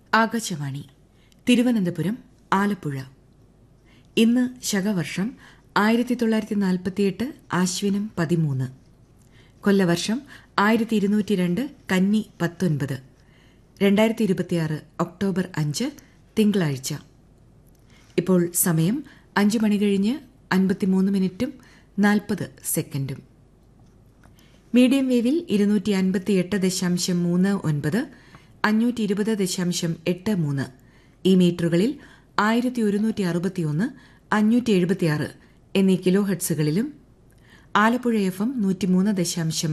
ആകാശവാണി തിരുവനന്തപുരം ആലപ്പുഴ ഇന്ന് ശകവർഷം ആയിരത്തി തൊള്ളായിരത്തി നാൽപ്പത്തിയെട്ട് ആശ്വിനം പതിമൂന്ന് കൊല്ലവർഷം ആയിരത്തി ഇരുന്നൂറ്റി രണ്ട് കന്നി പത്തൊൻപത് രണ്ടായിരത്തി ഇരുപത്തിയാറ് ഒക്ടോബർ അഞ്ച് തിങ്കളാഴ്ച ഇപ്പോൾ സമയം അഞ്ച് മണി കഴിഞ്ഞ് അൻപത്തിമൂന്ന് മിനിറ്റും നാൽപ്പത് സെക്കൻഡും മീഡിയം വേവിൽ ഇരുന്നൂറ്റി അൻപത്തിയെട്ട് ദശാംശം മൂന്ന് ഒൻപത് അഞ്ഞൂറ്റി ഇരുപത് ദശാംശം എട്ട് മൂന്ന് ഈ മീറ്ററുകളിൽ ആയിരത്തി ഒരുന്നൂറ്റി അറുപത്തിയൊന്ന് അഞ്ഞൂറ്റി എഴുപത്തിയാറ് എന്നീ കിലോ ഹെഡ്സുകളിലും ആലപ്പുഴ എഫ് എം നൂറ്റിമൂന്ന് ദശാംശം